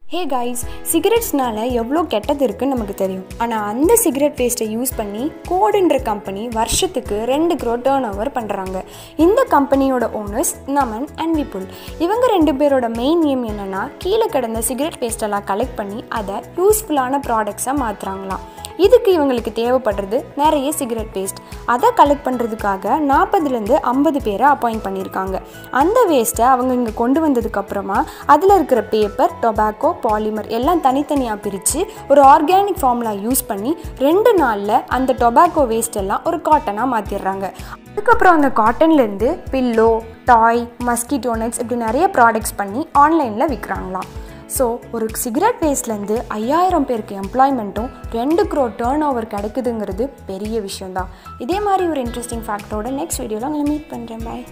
hey guys சிகரெட்ஸ்னால எவ்வளோ கெட்டது இருக்குன்னு நமக்கு தெரியும் ஆனால் அந்த சிகரெட் வேஸ்ட்டை யூஸ் பண்ணி கோடுன்ற கம்பெனி வருஷத்துக்கு ரெண்டு க்ரோ டேர்ன் ஓவர் பண்ணுறாங்க இந்த கம்பெனியோட ஓனர்ஸ் நமன் அண்ட் விபுல் இவங்க ரெண்டு பேரோட மெயின் எய்ம் என்னென்னா கீழே கிடந்த சிகரெட் வேஸ்டெல்லாம் கலெக்ட் பண்ணி அதை யூஸ்ஃபுல்லான ப்ராடக்ட்ஸாக மாற்றுறாங்களாம் இதுக்கு இவங்களுக்கு தேவைப்படுறது நிறைய சிகரெட் வேஸ்ட் அதை கலெக்ட் பண்ணுறதுக்காக நாற்பதுலேருந்து ஐம்பது பேரை அப்பாயிண்ட் பண்ணியிருக்காங்க அந்த வேஸ்ட்டை அவங்க இங்கே கொண்டு வந்ததுக்கப்புறமா அதில் இருக்கிற பேப்பர் டொபாக்கோ பாலிமர் எல்லாம் தனித்தனியாக பிரித்து ஒரு ஆர்கானிக் ஃபார்முலா யூஸ் பண்ணி ரெண்டு நாளில் அந்த டொபாக்கோ வேஸ்ட் எல்லாம் ஒரு காட்டனாக மாற்றிடுறாங்க அதுக்கப்புறம் அந்த காட்டன்லேருந்து பில்லோ டாய் மஸ்கிட்டோ நெட்ஸ் இப்படி நிறைய ப்ராடக்ட்ஸ் பண்ணி ஆன்லைனில் விற்கிறாங்களாம் ஸோ ஒரு சிகரெட் வேஸ்ட்லேருந்து ஐயாயிரம் பேருக்கு எம்ப்ளாய்மெண்ட்டும் ரெண்டு க்ரோ டேர்ன் ஓவர் கிடைக்குதுங்கிறது பெரிய விஷயம்தான் இதே மாதிரி ஒரு இன்ட்ரெஸ்டிங் ஃபேக்டோட நெக்ஸ்ட் வீடியோவில் உங்களை மீட் பண்ணுறேன் பாய்